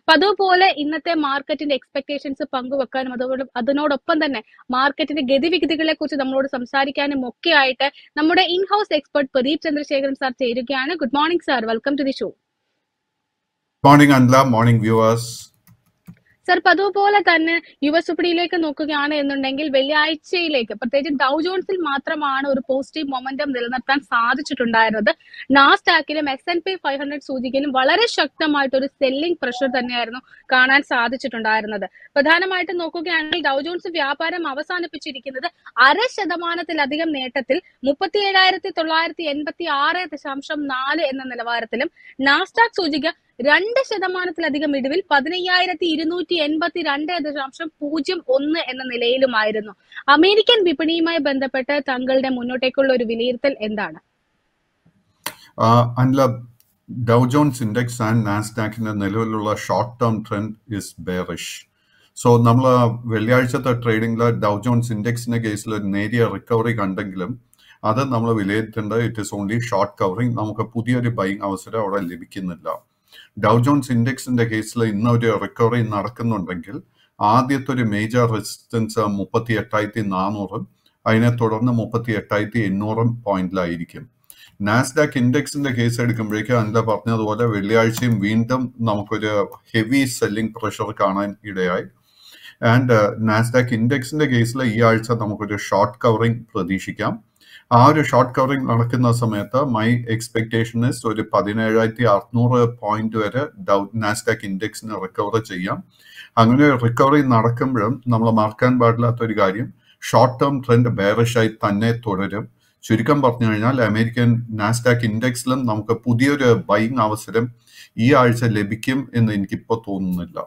അപ്പൊ അതുപോലെ ഇന്നത്തെ മാർക്കറ്റിന്റെ എക്സ്പെക്ടേഷൻസ് പങ്കുവെക്കാനും അതുപോലെ അതിനോടൊപ്പം തന്നെ മാർക്കറ്റിന്റെ ഗതിവിഗതികളെ കുറിച്ച് നമ്മളോട് സംസാരിക്കാനും ഒക്കെ ആയിട്ട് നമ്മുടെ in house expert Pradeep Chandrasekharan sir ചേരുകയാണ് good morning sir welcome to the show Morning, Andla. Morning, viewers. Sir അപ്പൊ അതുപോലെ തന്നെ യു എസ് വിപണിയിലേക്ക് നോക്കുകയാണ് എന്നുണ്ടെങ്കിൽ വെള്ളിയാഴ്ചയിലേക്ക് പ്രത്യേകിച്ച് ഡൗ ജോൺസിൽ മാത്രമാണ് ഒരു പോസിറ്റീവ് മൊമെന്റം നിലനിർത്താൻ സാധിച്ചിട്ടുണ്ടായിരുന്നത് നാസ്ഡാക്കിലും S and P five hundred സൂചികയിലും വളരെ ശക്തമായിട്ട് ഒരു സെല്ലിംഗ് പ്രഷർ തന്നെയായിരുന്നു കാണാൻ സാധിച്ചിട്ടുണ്ടായിരുന്നത് പ്രധാനമായിട്ടും നോക്കുകയാണെങ്കിൽ ഡൗ ജോൺസ് വ്യാപാരം അവസാനിപ്പിച്ചിരിക്കുന്നത് അര ശതമാനത്തിലധികം നേട്ടത്തിൽ മുപ്പത്തി ഏഴായിരത്തി തൊള്ളായിരത്തി എൺപത്തി ആറ് ദശാംശം നാല് എന്ന നിലവാരത്തിലും നാസ്ഡാക്ക് സൂചിക രണ്ട് ശതമാനത്തിലധികം ഇടിവിൽ പതിനയ്യായിരത്തി ഇരുന്നൂറ്റി എൺപത്തി രണ്ട് ദശാംശം പൂജ്യം ഒന്ന് എന്ന നിലയിലുമായിരുന്നു അമേരിക്കൻ വിപണിയുമായി ബന്ധപ്പെട്ട് തങ്ങളുടെ മുന്നോട്ടേക്കുള്ള ഒരു വിലയിരുത്തൽ എന്താണ് Uh, Andla, Dow Jones Index and നാസ്ഡാക്കിന്റെ നിലവിലുള്ള short term trend is bearish so നമ്മൾ വെള്ളിയാഴ്ചത്തെ ട്രേഡിംഗിൽ ഡൗ ജോൺസ് ഇൻഡെക്സിന്റെ കേസിൽ ഒരു നേരിയ റിക്കവറി കണ്ടെങ്കിലും അത് നമ്മൾ വിലയിരുത്തേണ്ടത് it is only short covering നമുക്ക് പുതിയൊരു ബൈങ് അവസരം അവിടെ ലഭിക്കുന്നില്ല ഡൗ ജോൺസ് ഇൻഡെക്സിന്റെ കേസിൽ ഇന്ന് ഒരു റിക്കവറി നടക്കുന്നുണ്ടെങ്കിൽ ആദ്യത്തെ ഒരു മേജർ റെസിസ്റ്റൻസ് മുപ്പത്തി എട്ടായിരത്തി നാനൂറും അതിനെ തുടർന്ന് മുപ്പത്തി എട്ടായിരത്തി എണ്ണൂറും പോയിന്റിലായിരിക്കും നാസ്ഡാക്ക് ഇൻഡെക്സിന്റെ കേസ് എടുക്കുമ്പോഴേക്കും അല്ല പറഞ്ഞതുപോലെ വെള്ളിയാഴ്ചയും വീണ്ടും നമുക്കൊരു ഹെവി സെല്ലിംഗ് പ്രഷർ കാണാൻ ഇടയായി ആൻഡ് നാസ്ഡാക്ക് ഇൻഡെക്സിന്റെ കേസിൽ ഈ ആഴ്ച നമുക്കൊരു ഷോർട്ട് കവറിംഗ് പ്രതീക്ഷിക്കാം ആ ഒരു ഷോർട്ട് കവറിംഗ് നടക്കുന്ന സമയത്ത് മൈ എക്സ്പെക്ടേഷൻ ഇസ് ഒരു പതിനേഴായിരത്തി അറുന്നൂറ് പോയിന്റ് വരെ ഡൗ നാസ്ഡാക്ക് ഇൻഡെക്സിന് റിക്കവർ ചെയ്യാം അങ്ങനെ റിക്കവറി നടക്കുമ്പോഴും നമ്മൾ മറക്കാൻ പാടില്ലാത്ത ഒരു കാര്യം ഷോർട്ട് ടേം ട്രെൻഡ് ബെയറിഷായി തന്നെ തുടരും ചുരുക്കം പറഞ്ഞു കഴിഞ്ഞാൽ അമേരിക്കൻ നാസ്ഡാക്ക് ഇൻഡെക്സിലും നമുക്ക് പുതിയൊരു ബൈങ് അവസരം ഈ ആഴ്ച ലഭിക്കും എന്ന് എനിക്കിപ്പോൾ തോന്നുന്നില്ല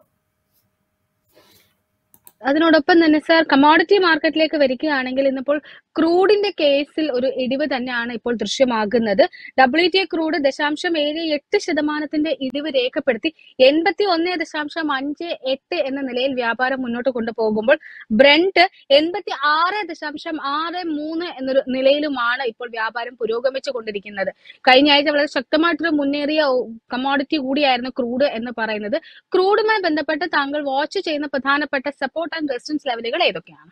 അതിനോടൊപ്പം തന്നെ സാർ കമോഡിറ്റി മാർക്കറ്റിലേക്ക് വരികയാണെങ്കിൽ ഇന്നിപ്പോൾ ക്രൂഡിന്റെ കേസിൽ ഒരു ഇടിവ് തന്നെയാണ് ഇപ്പോൾ ദൃശ്യമാകുന്നത് ഡബ്ല്യു ടി ക്രൂഡ് ദശാംശം ഏഴ് എട്ട് ശതമാനത്തിന്റെ ഇടിവ് രേഖപ്പെടുത്തി എൺപത്തി ഒന്ന് ദശാംശം അഞ്ച് എട്ട് എന്ന നിലയിൽ വ്യാപാരം മുന്നോട്ട് കൊണ്ടുപോകുമ്പോൾ ബ്രണ്ട് എൺപത്തി ആറ് ദശാംശം ആറ് മൂന്ന് എന്നൊരു നിലയിലുമാണ് ഇപ്പോൾ വ്യാപാരം പുരോഗമിച്ചു കൊണ്ടിരിക്കുന്നത് കഴിഞ്ഞ ആഴ്ച വളരെ ശക്തമായിട്ടൊരു മുന്നേറിയ കമോഡിറ്റി കൂടിയായിരുന്നു ക്രൂഡ് എന്ന് പറയുന്നത് ക്രൂഡുമായി ബന്ധപ്പെട്ട് താങ്കൾ വാച്ച് ചെയ്യുന്ന പ്രധാനപ്പെട്ട സപ്പോർട്ട് ആൻഡ് റെസിസ്റ്റൻസ് ലെവലുകൾ ഏതൊക്കെയാണ്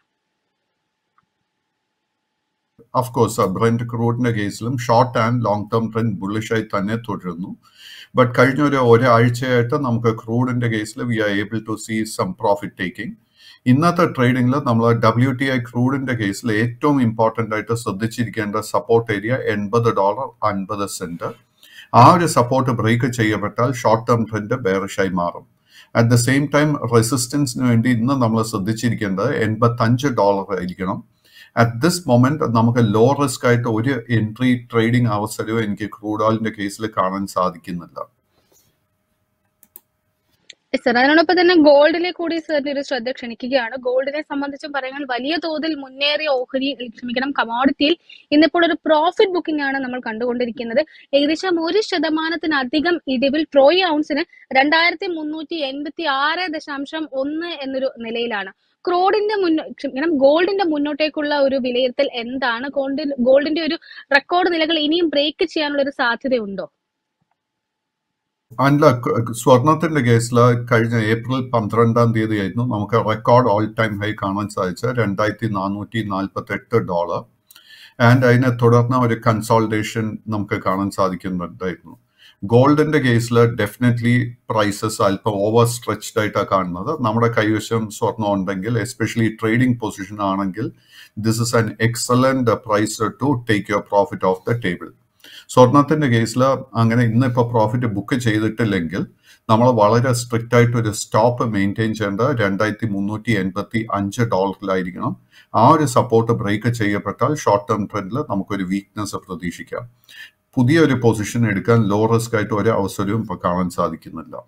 ഓഫ് കോഴ്സ് ബ്രന്റ് ക്രൂഡിന്റെ കേസിലും short and long term trend ബുള്ളിഷായി തന്നെ തുടരുന്നു ബട്ട് കഴിഞ്ഞ ഒരു ഒരാഴ്ചയായിട്ട് നമുക്ക് ക്രൂഡിന്റെ കേസിൽ we are able to see some profit taking ഇന്നത്തെ ട്രേഡിംഗിൽ നമ്മൾ ഡബ്ല്യു ടി ഐ ക്രൂഡിന്റെ കേസിൽ ഏറ്റവും ഇമ്പോർട്ടന്റ് ആയിട്ട് ശ്രദ്ധിച്ചിരിക്കേണ്ട സപ്പോർട്ട് ഏരിയ എൺപത് ഡോളർ അൻപത് സെന്റ് ആ ഒരു സപ്പോർട്ട് ബ്രേക്ക് ചെയ്യപ്പെട്ടാൽ ഷോർട്ട് ടേം ട്രെൻഡ് ബെയറിഷായി മാറും അറ്റ് ദ സെയിം ടൈം റെസിസ്റ്റൻസിന് വേണ്ടി ഇന്ന് നമ്മൾ ശ്രദ്ധിച്ചിരിക്കേണ്ടത് എൺപത്തഞ്ച് ഡോളർ ആയിരിക്കണം അറ്റ് ദിസ് മൊമെന്റ് നമുക്ക് ലോ റിസ്ക് ആയിട്ട് ഒരു എൻട്രി ട്രേഡിംഗ് അവസരവും എനിക്ക് ക്രൂഡ് ഓയിലിന്റെ കേസിൽ കാണാൻ സാധിക്കുന്നില്ല സർ അതിനോടൊപ്പം തന്നെ ഗോൾഡിലെ കൂടി സാറിന്റെ ഒരു ശ്രദ്ധ ക്ഷണിക്കുകയാണ് ഗോൾഡിനെ സംബന്ധിച്ചും പറയുന്നത് വലിയ തോതിൽ മുന്നേറിയ ഓഹരി ക്ഷമിക്കണം കമോഡിറ്റിയിൽ ഇന്നിപ്പോൾ ഒരു പ്രോഫിറ്റ് ബുക്കിംഗ് ആണ് നമ്മൾ കണ്ടുകൊണ്ടിരിക്കുന്നത് ഏകദേശം ഒരു ശതമാനത്തിനധികം ഇടിവിൽ ട്രോയ് ഔൺസിന് രണ്ടായിരത്തി മുന്നൂറ്റി എൺപത്തി ആറ് ദശാംശം ഒന്ന് എന്നൊരു നിലയിലാണ് ക്രോഡിന്റെ മുന്നോ ക്ഷമിക്കണം ഗോൾഡിന്റെ മുന്നോട്ടേക്കുള്ള ഒരു വിലയിരുത്തൽ എന്താണ് ഗോൾഡിൽ ഗോൾഡിന്റെ ഒരു റെക്കോർഡ് നിലകൾ ഇനിയും ബ്രേക്ക് ചെയ്യാനുള്ള ഒരു സാധ്യതയുണ്ടോ അല്ല സ്വർണത്തിന്റെ കേസിൽ കഴിഞ്ഞ ഏപ്രിൽ പന്ത്രണ്ടാം തീയതി ആയിരുന്നു നമുക്ക് റെക്കോർഡ് ഓൾ ടൈം ഹൈ കാണാൻ സാധിച്ച രണ്ടായിരത്തി നാനൂറ്റി നാൽപ്പത്തി എട്ട് ഡോളർ ആൻഡ് അതിനെ തുടർന്ന് ഒരു കൺസോൾട്ടേഷൻ നമുക്ക് കാണാൻ സാധിക്കുന്നുണ്ടായിരുന്നു ഗോൾഡിന്റെ കേസിൽ ഡെഫിനറ്റ്ലി പ്രൈസസ് അല്പം ഓവർ സ്ട്രെച്ച്ഡ് ആയിട്ടാണ് കാണുന്നത് നമ്മുടെ കൈവശം സ്വർണം ഉണ്ടെങ്കിൽ എസ്പെഷ്യലി ട്രേഡിംഗ് പൊസിഷൻ ആണെങ്കിൽ this is an excellent price to take your profit off the table സ്വർണത്തിന്റെ കേസിൽ അങ്ങനെ ഇന്ന് ഇപ്പോൾ പ്രോഫിറ്റ് ബുക്ക് ചെയ്തിട്ടില്ലെങ്കിൽ നമ്മൾ വളരെ സ്ട്രിക്റ്റ് ആയിട്ട് ഒരു സ്റ്റോപ്പ് മെയിൻറ്റെയിൻ ചെയ്യേണ്ടത് രണ്ടായിരത്തി മുന്നൂറ്റി എൺപത്തി അഞ്ച് ഡോളറിലായിരിക്കണം ആ ഒരു സപ്പോർട്ട് ബ്രേക്ക് ചെയ്യപ്പെട്ടാൽ ഷോർട്ട് ടേം ട്രെൻഡിൽ നമുക്കൊരു വീക്ക്നെസ് പ്രതീക്ഷിക്കാം പുതിയ ഒരു പൊസിഷൻ എടുക്കാൻ ലോ റിസ്ക് ആയിട്ട് ഒരു അവസരവും ഇപ്പോൾ കാണാൻ സാധിക്കുന്നില്ല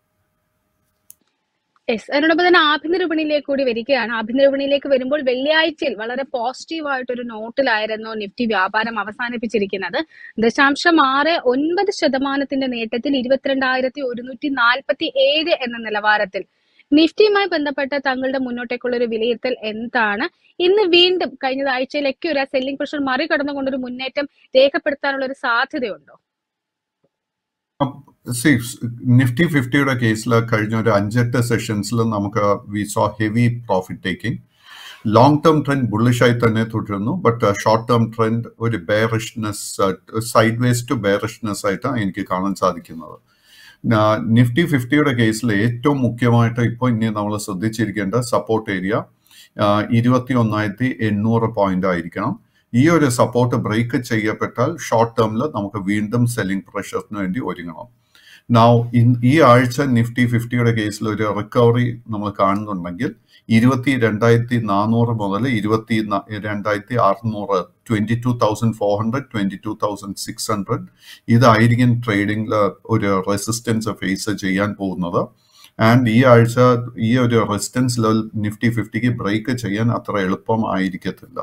യെസ് അതിനോടൊപ്പം തന്നെ ആഭ്യന്തര വിപണിയിലേക്ക് കൂടി വരികയാണ് ആഭ്യന്തര വിപണിയിലേക്ക് വരുമ്പോൾ വെള്ളിയാഴ്ചയിൽ വളരെ പോസിറ്റീവ് ആയിട്ടൊരു നോട്ടിലായിരുന്നു നിഫ്റ്റി വ്യാപാരം അവസാനിപ്പിച്ചിരിക്കുന്നത് ദശാംശം ആറ് ഒൻപത് ശതമാനത്തിന്റെ നേട്ടത്തിൽ ഇരുപത്തിരണ്ടായിരത്തി ഒരുന്നൂറ്റി നാൽപ്പത്തി ഏഴ് എന്ന നിലവാരത്തിൽ നിഫ്റ്റിയുമായി ബന്ധപ്പെട്ട തങ്ങളുടെ മുന്നോട്ടേക്കുള്ള ഒരു വിലയിരുത്തൽ എന്താണ് ഇന്ന് വീണ്ടും കഴിഞ്ഞ ആഴ്ചയിലൊക്കെ ഒരു സെല്ലിംഗ് പ്രഷർ മറികടന്നുകൊണ്ടൊരു മുന്നേറ്റം രേഖപ്പെടുത്താനുള്ള ഒരു സാധ്യതയുണ്ടോ സി നിഫ്റ്റി ഫിഫ്റ്റിയുടെ കേസിൽ കഴിഞ്ഞ ഒരു അഞ്ചെട്ട് സെഷൻസിൽ നമുക്ക് we saw heavy profit taking long term trend ബുള്ളിഷായി തന്നെ തുടരുന്നു ബട്ട് ഷോർട്ട് ടേം ട്രെൻഡ് ഒരു bearishness sideways to bearishness ആയിട്ടാണ് എനിക്ക് കാണാൻ സാധിക്കുന്നത് നിഫ്റ്റി ഫിഫ്റ്റിയുടെ കേസിൽ ഏറ്റവും മുഖ്യമായിട്ട് ഇപ്പോൾ ഇനി നമ്മൾ ശ്രദ്ധിച്ചിരിക്കേണ്ട സപ്പോർട്ട് ഏരിയ ഇരുപത്തി ഒന്നായിരത്തി എണ്ണൂറ് പോയിന്റ് ആയിരിക്കണം ഈ ഒരു സപ്പോർട്ട് ബ്രേക്ക് ചെയ്യപ്പെട്ടാൽ ഷോർട്ട് ടേമിൽ നമുക്ക് വീണ്ടും സെല്ലിംഗ് പ്രഷറിന് വേണ്ടി ഒരുങ്ങണം നൗ ഈ ആഴ്ച നിഫ്റ്റി ഫിഫ്റ്റിയുടെ കേസിൽ ഒരു റിക്കവറി നമ്മൾ കാണുന്നുണ്ടെങ്കിൽ ഇരുപത്തി രണ്ടായിരത്തി നാനൂറ് മുതൽ ഇരുപത്തി രണ്ടായിരത്തി അറുന്നൂറ് twenty two thousand four hundred twenty two thousand six hundred ഇതായിരിക്കും ട്രേഡിംഗിൽ ഒരു റെസിസ്റ്റൻസ് ഫേസ് ചെയ്യാൻ പോകുന്നത് ആൻഡ് ഈ ആഴ്ച ഈ ഒരു റെസിസ്റ്റൻസ് ലെവൽ നിഫ്റ്റി ഫിഫ്റ്റിക്ക് ബ്രേക്ക് ചെയ്യാൻ അത്ര എളുപ്പം ആയിരിക്കത്തില്ല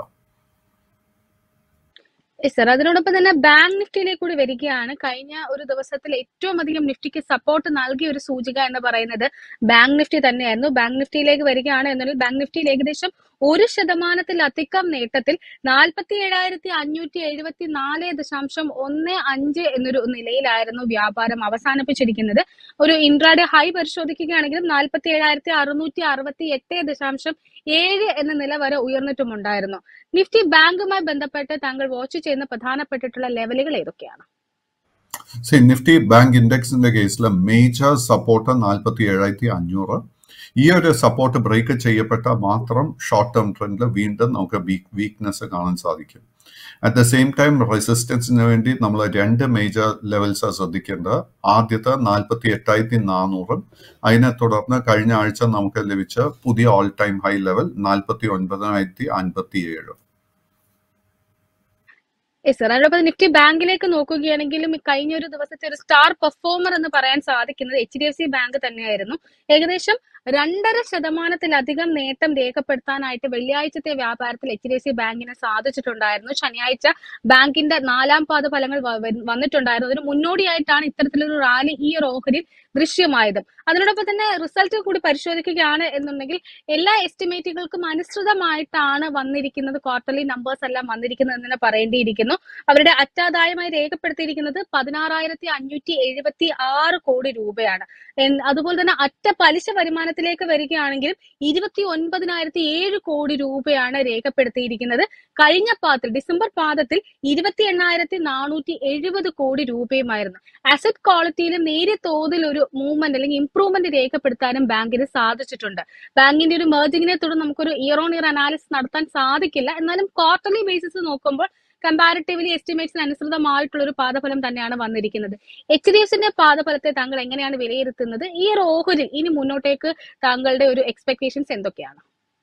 സർ അതിനോടൊപ്പം തന്നെ ബാങ്ക് നിഫ്റ്റിയിലേക്ക് കൂടി വരികയാണ് കഴിഞ്ഞ ഒരു ദിവസത്തിൽ ഏറ്റവും അധികം നിഫ്റ്റിക്ക് സപ്പോർട്ട് നൽകിയ ഒരു സൂചിക എന്ന് പറയുന്നത് ബാങ്ക് നിഫ്റ്റി തന്നെയായിരുന്നു ബാങ്ക് നിഫ്റ്റിയിലേക്ക് വരികയാണ് എന്നുണ്ടെങ്കിൽ ബാങ്ക് നിഫ്റ്റിയിൽ ഏകദേശം ഒരു ശതമാനത്തിലധികം നേട്ടത്തിൽ നാൽപ്പത്തി ഏഴായിരത്തി അഞ്ഞൂറ്റി എഴുപത്തി നാല് ദശാംശം ഒന്ന് അഞ്ച് എന്നൊരു നിലയിലായിരുന്നു വ്യാപാരം അവസാനിപ്പിച്ചിരിക്കുന്നത് ഒരു ഇൻട്രാഡേ ഹൈ പരിശോധിക്കുകയാണെങ്കിലും നാൽപ്പത്തി ഏഴായിരത്തി അറുന്നൂറ്റി അറുപത്തി എട്ട് ദശാംശം ഏഴ് എന്ന നില വരെ ഉയർന്നിട്ടുമുണ്ടായിരുന്നു നിഫ്റ്റി ബാങ്കുമായി ബന്ധപ്പെട്ട് താങ്കൾ വാച്ച് ചെയ്യുന്ന പ്രധാനപ്പെട്ടിട്ടുള്ള ലെവലുകൾ ഏതൊക്കെയാണ് സി നിഫ്റ്റി ബാങ്ക് ഇൻഡെക്സിന്റെ കേസിൽ മേജർ സപ്പോർട്ട് നാൽപ്പത്തി ഏഴായിരത്തി അഞ്ഞൂറ് ഈ ഒരു സപ്പോർട്ട് ബ്രേക്ക് ചെയ്യപ്പെട്ട മാത്രം ഷോർട്ട് ടേം ട്രെൻഡിൽ വീണ്ടും നമുക്ക് വീക്ക്നെസ് കാണാൻ സാധിക്കും അറ്റ് ദ സെയിം ടൈം റെസിസ്റ്റൻസിന് വേണ്ടി നമ്മൾ രണ്ട് മേജർ ലെവൽസ് ശ്രദ്ധിക്കേണ്ടത് ആദ്യത്തെ നാൽപ്പത്തി എട്ടായിരത്തി നാനൂറും അതിനെ തുടർന്ന് കഴിഞ്ഞ ആഴ്ച നമുക്ക് ലഭിച്ച പുതിയ ഓൾ ടൈം ഹൈ ലെവൽ നാൽപ്പത്തി ഒൻപതിനായിരത്തി അൻപത്തി ഏഴ് സർ അതോടൊപ്പം നിഫ്റ്റി ബാങ്കിലേക്ക് നോക്കുകയാണെങ്കിലും കഴിഞ്ഞ ഒരു ദിവസത്തെ ഒരു സ്റ്റാർ പെർഫോമർ എന്ന് പറയാൻ സാധിക്കുന്നത് H D F C bank തന്നെയായിരുന്നു ഏകദേശം രണ്ടര ശതമാനത്തിലധികം നേട്ടം രേഖപ്പെടുത്താനായിട്ട് വെള്ളിയാഴ്ചത്തെ വ്യാപാരത്തിൽ എച്ച് ഡി എഫ് സി ബാങ്കിന് സാധിച്ചിട്ടുണ്ടായിരുന്നു ശനിയാഴ്ച ബാങ്കിന്റെ നാലാം പാദ ഫലങ്ങൾ വന്നിട്ടുണ്ടായിരുന്നു അതിന് മുന്നോടിയായിട്ടാണ് ഇത്തരത്തിലൊരു റാലി ഈ ഒരു ഓഹരിയിൽ ദൃശ്യമായത് അതിനോടൊപ്പം തന്നെ റിസൾട്ട് കൂടി പരിശോധിക്കുകയാണ് എന്നുണ്ടെങ്കിൽ എല്ലാ എസ്റ്റിമേറ്റുകൾക്കും അനുസൃതമായിട്ടാണ് വന്നിരിക്കുന്നത് ക്വാർട്ടർലി നമ്പേഴ്സ് എല്ലാം വന്നിരിക്കുന്നത് എന്ന് തന്നെ പറയേണ്ടിയിരിക്കുന്നു അവരുടെ അറ്റാദായമായി രേഖപ്പെടുത്തിയിരിക്കുന്നത് പതിനാറായിരത്തി അഞ്ഞൂറ്റി എഴുപത്തി ആറ് കോടി രൂപയാണ് അതുപോലെ തന്നെ അറ്റ പലിശ വരുമാനത്തിലേക്ക് വരികയാണെങ്കിലും ഇരുപത്തി ഒൻപതിനായിരത്തി ഏഴ് കോടി രൂപയാണ് രേഖപ്പെടുത്തിയിരിക്കുന്നത് കഴിഞ്ഞ പാദത്തിൽ ഡിസംബർ പാദത്തിൽ ഇരുപത്തി എണ്ണായിരത്തി നാനൂറ്റി എഴുപത് കോടി രൂപയുമായിരുന്നു അസറ്റ് ക്വാളിറ്റിയിലും നേരിയ തോതിൽ ഒരു മൂവ്മെന്റ് അല്ലെങ്കിൽ ഇംപ്രൂവ്മെന്റ് രേഖപ്പെടുത്താനും ബാങ്കിന് സാധിച്ചിട്ടുണ്ട് ബാങ്കിന്റെ ഒരു മെർജിങ്ങിനെ തുടർന്ന് നമുക്കൊരു ഇയർ ഓൺ ഇയർ അനാലിസിസ് നടത്താൻ സാധിക്കില്ല എന്നാലും ക്വാർട്ടർലി ബേസിസ് നോക്കുമ്പോൾ കമ്പാരിറ്റീവ്ലി എസ്റ്റിമേറ്റ്സിന് അനുസൃതമായിട്ടുള്ള ഒരു പാദഫലം തന്നെയാണ് വന്നിരിക്കുന്നത് എച്ച് ഡി എഫിന്റെ പാദഫലത്തെ താങ്കൾ എങ്ങനെയാണ് വിലയിരുത്തുന്നത് ഈ ഒരു ഓഹരി ഇനി മുന്നോട്ടേക്ക് താങ്കളുടെ ഒരു എക്സ്പെക്ടേഷൻസ് എന്തൊക്കെയാണ്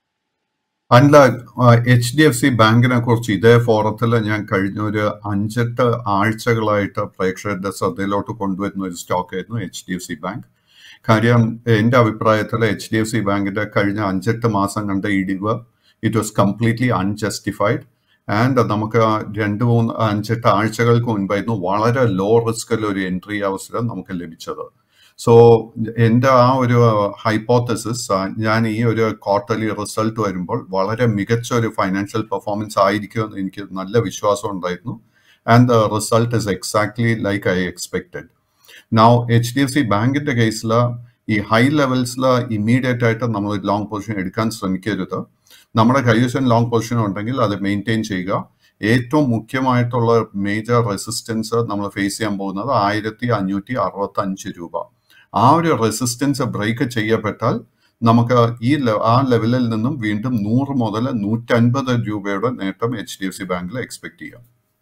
അല്ല എച്ച് ഡി എഫ് സി ബാങ്കിനെ കുറിച്ച് ഇതേ ഫോറത്തിൽ ഞാൻ കഴിഞ്ഞ ഒരു അഞ്ചെട്ട് ആഴ്ചകളായിട്ട് പ്രേക്ഷകരുടെ ശ്രദ്ധയിലോട്ട് കൊണ്ടുവരുന്ന ഒരു സ്റ്റോക്ക് ആയിരുന്നു H D F C bank കാര്യം എൻ്റെ അഭിപ്രായത്തിൽ എച്ച് ഡി എഫ് സി ബാങ്കിന്റെ കഴിഞ്ഞ അഞ്ചെട്ട് മാസം കണ്ട ഇടിവ് it was completely unjustified and നമുക്ക് രണ്ട് മൂന്ന് അഞ്ചെട്ട് ആഴ്ചകൾക്ക് മുൻപായിരുന്നു വളരെ ലോ റിസ്കിൽ ഒരു എൻട്രി അവസരം നമുക്ക് ലഭിച്ചത് സോ എൻ്റെ ആ ഒരു ഹൈപ്പോത്തസിസ് ഞാൻ ഈ ഒരു ക്വാർട്ടർലി റിസൾട്ട് വരുമ്പോൾ വളരെ മികച്ച ഒരു ഫൈനാൻഷ്യൽ പെർഫോമൻസ് ആയിരിക്കുമെന്ന് എനിക്ക് നല്ല വിശ്വാസം ഉണ്ടായിരുന്നു and the result is exactly like I expected now H D F C ബാങ്കിന്റെ കേസിൽ ഈ ഹൈ ലെവൽസിൽ ഇമ്മീഡിയറ്റ് ആയിട്ട് നമ്മൾ ലോങ് പൊസിഷൻ എടുക്കാൻ ശ്രമിക്കരുത് നമ്മുടെ കൈവശം ലോങ് പൊസിഷൻ ഉണ്ടെങ്കിൽ അത് മെയിൻറ്റെയിൻ ചെയ്യുക ഏറ്റവും മുഖ്യമായിട്ടുള്ള മേജർ റെസിസ്റ്റൻസ് നമ്മൾ ഫേസ് ചെയ്യാൻ പോകുന്നത് ആയിരത്തി അഞ്ഞൂറ്റി അറുപത്തി അഞ്ച് രൂപ ആ ഒരു റെസിസ്റ്റൻസ് ബ്രേക്ക് ചെയ്യപ്പെട്ടാൽ നമുക്ക് ഈ ആ ലെവലിൽ നിന്നും വീണ്ടും നൂറ് മുതൽ നൂറ്റൻപത് രൂപയുടെ നേട്ടം എച്ച് ഡി എഫ് സി ബാങ്കിൽ എക്സ്പെക്ട് ചെയ്യാം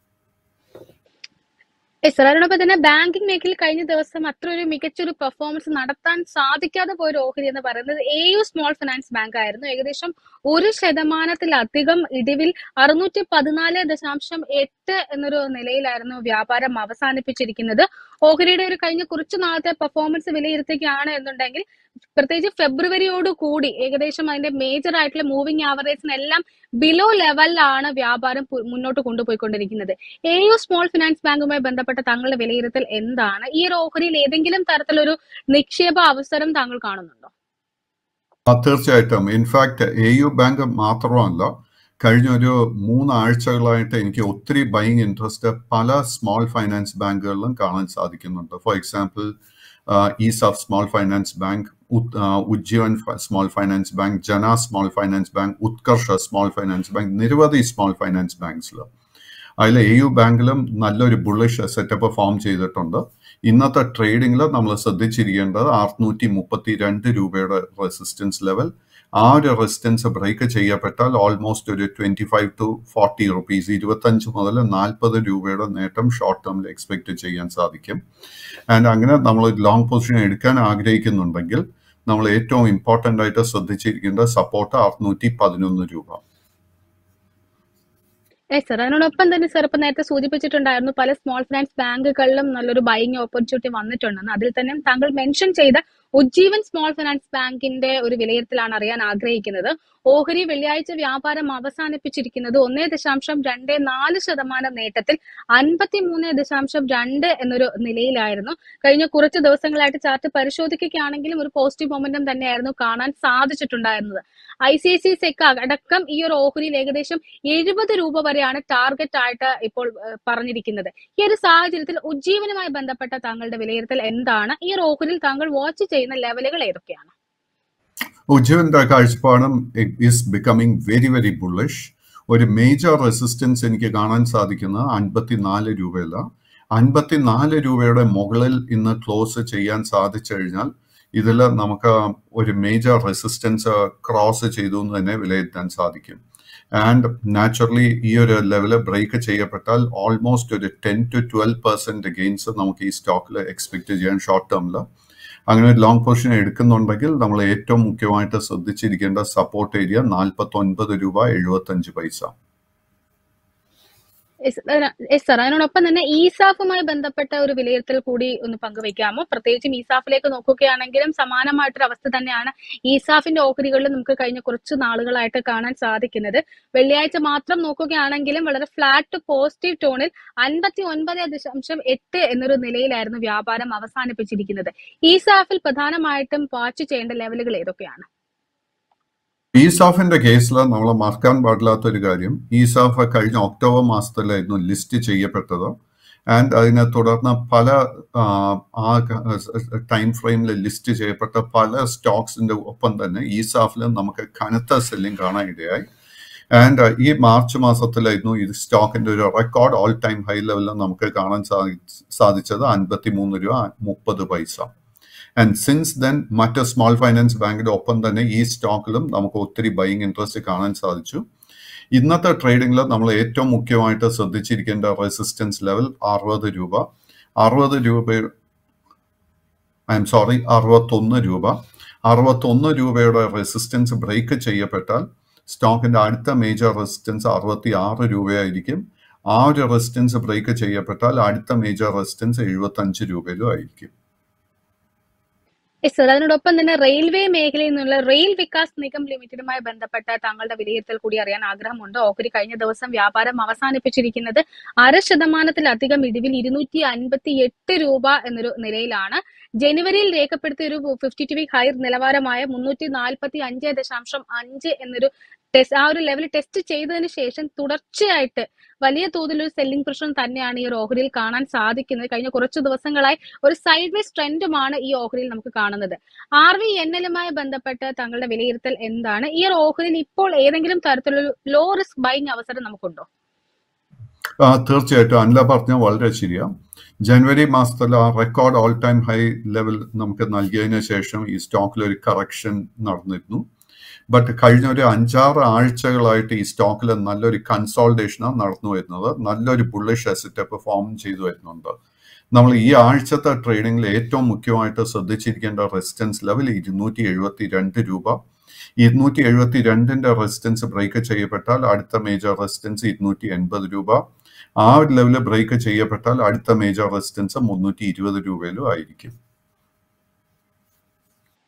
സർ അതിനൊപ്പം തന്നെ ബാങ്കിംഗ് മേഖലയിൽ കഴിഞ്ഞ ദിവസം അത്ര ഒരു മികച്ചൊരു പെർഫോമൻസ് നടത്താൻ സാധിക്കാതെ പോയ ഒരു ഓഹരി എന്ന് പറയുന്നത് A U small finance bank ആയിരുന്നു ഏകദേശം ഒരു ശതമാനത്തിലധികം ഇടിവിൽ അറുന്നൂറ്റി പതിനാല് ദശാംശം എട്ട് എന്നൊരു നിലയിലായിരുന്നു വ്യാപാരം അവസാനിപ്പിച്ചിരിക്കുന്നത് ഓഹരിയുടെ ഒരു കഴിഞ്ഞ കുറച്ചു നാളത്തെ പെർഫോമൻസ് വിലയിരുത്തുകയാണ് എന്നുണ്ടെങ്കിൽ പ്രത്യേകിച്ച് ഫെബ്രുവരിയോട് കൂടി ഏകദേശം അതിന്റെ മേജർ ആയിട്ടുള്ള മൂവിംഗ് ആവറേജിനെല്ലാം ബിലോ ലെവലിലാണ് വ്യാപാരം മുന്നോട്ട് കൊണ്ടുപോയിക്കൊണ്ടിരിക്കുന്നത് എ യു സ്മോൾ ഫിനാൻസ് ബാങ്കുമായി ബന്ധപ്പെട്ട താങ്കളുടെ വിലയിരുത്തൽ എന്താണ് ഈ ഒരു ഓഹരിയിൽ ഏതെങ്കിലും തരത്തിലൊരു നിക്ഷേപ അവസരം താങ്കൾ കാണുന്നുണ്ടോ തീർച്ചയായിട്ടും ഇൻഫാക്ട് എ യു ബാങ്ക് മാത്രമല്ല കഴിഞ്ഞ ഒരു മൂന്നാഴ്ചകളായിട്ട് എനിക്ക് ഒത്തിരി ബൈങ് ഇൻട്രസ്റ്റ് പല സ്മോൾ ഫൈനാൻസ് ബാങ്കുകളിലും കാണാൻ സാധിക്കുന്നുണ്ട് for example ESAF small finance bank Ujjivan small finance bank Jana small finance bank Utkarsh small finance bank നിരവധി സ്മോൾ ഫൈനാൻസ് ബാങ്ക്സിൽ അതിൽ എ യു ബാങ്കിലും നല്ലൊരു ബുള്ളിഷ് സെറ്റപ്പ് ഫോം ചെയ്തിട്ടുണ്ട് ഇന്നത്തെ ട്രേഡിംഗിൽ നമ്മൾ ശ്രദ്ധിച്ചിരിക്കേണ്ടത് അറുന്നൂറ്റി മുപ്പത്തി രണ്ട് രൂപയുടെ റെസിസ്റ്റൻസ് ലെവൽ ആ ഒരു റെസിസ്റ്റൻസ് ബ്രേക്ക് ചെയ്യപ്പെട്ടാൽ ഓൾമോസ്റ്റ് ഒരു twenty five to forty rupees ഇരുപത്തഞ്ച് മുതൽ നാൽപ്പത് രൂപയുടെ നേട്ടം ഷോർട്ട് ടേമിൽ എക്സ്പെക്ട് ചെയ്യാൻ സാധിക്കും ആൻഡ് അങ്ങനെ നമ്മൾ ലോങ് പൊസിഷൻ എടുക്കാൻ ആഗ്രഹിക്കുന്നുണ്ടെങ്കിൽ നമ്മൾ ഏറ്റവും ഇമ്പോർട്ടൻ്റ് ആയിട്ട് ശ്രദ്ധിച്ചിരിക്കേണ്ട സപ്പോർട്ട് അറുന്നൂറ്റി പതിനൊന്ന് രൂപ യെസ് സർ അതിനോടൊപ്പം തന്നെ സർ ഇപ്പൊ നേരത്തെ സൂചിപ്പിച്ചിട്ടുണ്ടായിരുന്നു പല സ്മോൾ ഫിനാൻസ് ബാങ്കുകളിലും നല്ലൊരു ബൈങ് ഓപ്പർച്യൂണിറ്റി വന്നിട്ടുണ്ടെന്ന് അതിൽ തന്നെ താങ്കൾ മെൻഷൻ ചെയ്ത ഉജ്ജീവൻ സ്മോൾ ഫിനാൻസ് ബാങ്കിന്റെ ഒരു വിലയിരുത്തലാണ് അറിയാൻ ആഗ്രഹിക്കുന്നത് ഓഹരി വെള്ളിയാഴ്ച വ്യാപാരം അവസാനിപ്പിച്ചിരിക്കുന്നത് ഒന്നേ ദശാംശം രണ്ട് നാല് ശതമാനം നേട്ടത്തിൽ അൻപത്തി മൂന്ന് ദശാംശം രണ്ട് എന്നൊരു നിലയിലായിരുന്നു കഴിഞ്ഞ കുറച്ച് ദിവസങ്ങളായിട്ട് ചാർട്ട് പരിശോധിക്കുകയാണെങ്കിലും ഒരു പോസിറ്റീവ് മൊമെന്റം തന്നെയായിരുന്നു കാണാൻ സാധിച്ചിട്ടുണ്ടായിരുന്നത് ഐ സി ഐ സി സെക്ക അടക്കം ഈ ഒരു ഓഹരിയിൽ ഏകദേശം എഴുപത് രൂപ വരെയാണ് ടാർഗറ്റ് ആയിട്ട് ഇപ്പോൾ ഏഹ്, പറഞ്ഞിരിക്കുന്നത് ഈ ഒരു സാഹചര്യത്തിൽ ഉജ്ജീവനുമായി ബന്ധപ്പെട്ട താങ്കളുടെ വിലയിരുത്തൽ എന്താണ് ഈ ഒരു ഓഹരിയിൽ താങ്കൾ വാച്ച് ചെയ്യുന്ന ലെവലുകൾ ഏതൊക്കെയാണ് ഉജ്ജീവന്റെ കാഴ്ചപ്പാടും is becoming very very bullish ഒരു മേജർ റെസിസ്റ്റൻസ് എനിക്ക് കാണാൻ സാധിക്കുന്നത് അൻപത്തിനാല് രൂപയില അൻപത്തിനാല് രൂപയുടെ മുകളിൽ ഇന്ന് ക്ലോസ് ചെയ്യാൻ സാധിച്ചു കഴിഞ്ഞാൽ ഇതിൽ നമുക്ക് ഒരു മേജർ റെസിസ്റ്റൻസ് ക്രോസ് ചെയ്തു എന്ന് തന്നെ വിലയിരുത്താൻ സാധിക്കും ആൻഡ് നാച്ചുറലി ഈ ഒരു ലെവല് ബ്രേക്ക് ചെയ്യപ്പെട്ടാൽ ഓൾമോസ്റ്റ് ഒരു ten to twelve percent gains നമുക്ക് ഈ സ്റ്റോക്കിൽ എക്സ്പെക്ട് ചെയ്യാൻ ഷോർട്ട് ടേമിൽ അങ്ങനെ ഒരു ലോങ് പൊസിഷൻ എടുക്കുന്നുണ്ടെങ്കിൽ നമ്മൾ ഏറ്റവും മുഖ്യമായിട്ട് ശ്രദ്ധിച്ചിരിക്കേണ്ട സപ്പോർട്ട് ഏരിയ നാൽപ്പത്തി ഒൻപത് രൂപ എഴുപത്തഞ്ച് പൈസ എസ് സാർ അതിനോടൊപ്പം തന്നെ ഈസാഫുമായി ബന്ധപ്പെട്ട ഒരു വിലയിരുത്തൽ കൂടി ഒന്ന് പങ്കുവെക്കാമോ പ്രത്യേകിച്ചും ഈസാഫിലേക്ക് നോക്കുകയാണെങ്കിലും സമാനമായിട്ടൊരു അവസ്ഥ തന്നെയാണ് ഈസാഫിന്റെ ഓഹരികളിൽ നമുക്ക് കഴിഞ്ഞ കുറച്ച് നാളുകളായിട്ട് കാണാൻ സാധിക്കുന്നത് വെള്ളിയാഴ്ച മാത്രം നോക്കുകയാണെങ്കിലും വളരെ ഫ്ലാറ്റ് പോസിറ്റീവ് ടോണിൽ അൻപത്തി ഒൻപത് ദശാംശം എട്ട് എന്നൊരു നിലയിലായിരുന്നു വ്യാപാരം അവസാനിപ്പിച്ചിരിക്കുന്നത് ഈസാഫിൽ പ്രധാനമായിട്ടും വാച്ച് ചെയ്യേണ്ട ലെവലുകൾ ഏതൊക്കെയാണ് ഈസാഫിന്റെ കേസിൽ നമ്മൾ മറക്കാൻ പാടില്ലാത്ത ഒരു കാര്യം ഈസാഫ് കഴിഞ്ഞ ഒക്ടോബർ മാസത്തിലായിരുന്നു ലിസ്റ്റ് ചെയ്യപ്പെട്ടത് ആൻഡ് അതിനെ തുടർന്ന് പല ആ, ആ ടൈം ഫ്രെയിമിൽ ലിസ്റ്റ് ചെയ്യപ്പെട്ട പല സ്റ്റോക്സിന്റെ ഒപ്പം തന്നെ ഈസാഫിൽ നമുക്ക് കനത്ത സെല്ലിംഗ് കാണാൻ ഇടയായി ആൻഡ് ഈ മാർച്ച് മാസത്തിലായിരുന്നു ഈ സ്റ്റോക്കിന്റെ ഒരു റെക്കോർഡ് ഓൾ ടൈം ഹൈ ലെവലിൽ നമുക്ക് കാണാൻ സാധി സാധിച്ചത് അൻപത്തി മൂന്ന് രൂപ മുപ്പത് പൈസ ആൻഡ് സിൻസ് ദെൻ മറ്റ് സ്മോൾ ഫൈനാൻസ് ബാങ്കിന്റെ ഒപ്പം തന്നെ ഈ സ്റ്റോക്കിലും നമുക്ക് ഒത്തിരി ബൈങ് ഇൻട്രസ്റ്റ് കാണാൻ സാധിച്ചു ഇന്നത്തെ ട്രേഡിംഗിൽ നമ്മൾ ഏറ്റവും മുഖ്യമായിട്ട് ശ്രദ്ധിച്ചിരിക്കേണ്ട റെസിസ്റ്റൻസ് ലെവൽ അറുപത് രൂപ അറുപത് രൂപ ഐ എം സോറി അറുപത്തൊന്ന് രൂപ അറുപത്തൊന്ന് രൂപയുടെ റെസിസ്റ്റൻസ് ബ്രേക്ക് ചെയ്യപ്പെട്ടാൽ സ്റ്റോക്കിന്റെ അടുത്ത മേജർ റെസിസ്റ്റൻസ് അറുപത്തി ആറ് രൂപയായിരിക്കും ആ ഒരു റെസിസ്റ്റൻസ് ബ്രേക്ക് ചെയ്യപ്പെട്ടാൽ അടുത്ത മേജർ റെസിസ്റ്റൻസ് എഴുപത്തി അഞ്ച് രൂപയിലും ആയിരിക്കും എസ് സർ അതിനോടൊപ്പം തന്നെ റെയിൽവേ മേഖലയിൽ നിന്നുള്ള റെയിൽ വികാസ് നിഗം ലിമിറ്റഡുമായി ബന്ധപ്പെട്ട താങ്കളുടെ വിലയിരുത്തൽ കൂടി അറിയാൻ ആഗ്രഹമുണ്ട് ഓഹരി കഴിഞ്ഞ ദിവസം വ്യാപാരം അവസാനിപ്പിച്ചിരിക്കുന്നത് അര ശതമാനത്തിലധികം ഇടിവിൽ ഇരുന്നൂറ്റി അൻപത്തി എട്ട് രൂപ എന്നൊരു നിലയിലാണ് ജനുവരിയിൽ രേഖപ്പെടുത്തിയ ഒരു ഫിഫ്റ്റി ടു വീക്ക് ഹൈ നിലവാരമായ മുന്നൂറ്റി നാൽപ്പത്തി അഞ്ച് ദശാംശം അഞ്ച് എന്നൊരു ടെസ്റ്റ് ആ ഒരു ലെവൽ ടെസ്റ്റ് ചെയ്തതിന് ശേഷം തുടർച്ചയായിട്ട് വലിയ തോതിൽ ഒരു സെല്ലിംഗ് പ്രശ്നം തന്നെയാണ് ഈ ഒരു ഓഹരിയിൽ കാണാൻ സാധിക്കുന്നത് കഴിഞ്ഞ കുറച്ച് ദിവസങ്ങളായി ഒരു സൈഡ് വേസ് ട്രെൻഡുമാണ് ഈ ഓഹരിയിൽ നമുക്ക് കാണുന്നത് ആർ വി എൻ എല്ലുമായി ബന്ധപ്പെട്ട് താങ്കളുടെ വിലയിരുത്തൽ എന്താണ് ഈ ഒരു ഓഹരിയിൽ ഇപ്പോൾ ഏതെങ്കിലും തരത്തിലുള്ള ലോ റിസ്ക് ബൈങ് അവസരം നമുക്കുണ്ടോ ആ, തീർച്ചയായിട്ടും അനില പറഞ്ഞ വളരെ ശരിയാ ജനുവരി മാസത്തിൽ ആ record all time high level നമുക്ക് നൽകിയതിനു ശേഷം ഈ സ്റ്റോക്കിൽ ഒരു കറക്ഷൻ നടന്നിരുന്നു ബട്ട് കഴിഞ്ഞ ഒരു അഞ്ചാറ് ആഴ്ചകളായിട്ട് ഈ സ്റ്റോക്കിൽ നല്ലൊരു കൺസോൾട്ടേഷനാണ് നടന്നു വരുന്നത് നല്ലൊരു ബുള്ളിഷ് അസറ്റ് ഫോം ചെയ്തു വരുന്നുണ്ട് നമ്മൾ ഈ ആഴ്ചത്തെ ട്രേഡിംഗിൽ ഏറ്റവും മുഖ്യമായിട്ട് ശ്രദ്ധിച്ചിരിക്കേണ്ട റെസിസ്റ്റൻസ് ലെവൽ ഇരുന്നൂറ്റി എഴുപത്തി രണ്ട് രൂപ ഇരുന്നൂറ്റി എഴുപത്തി രണ്ടിന്റെ റെസിസ്റ്റൻസ് ബ്രേക്ക് ചെയ്യപ്പെട്ടാൽ അടുത്ത മേജർ റെസിസ്റ്റൻസ് ഇരുന്നൂറ്റി എൺപത് രൂപ ആ ഒരു ലെവല് ബ്രേക്ക് ചെയ്യപ്പെട്ടാൽ അടുത്ത മേജർ റെസിസ്റ്റൻസ് മുന്നൂറ്റി ഇരുപത് രൂപയിലും ആയിരിക്കും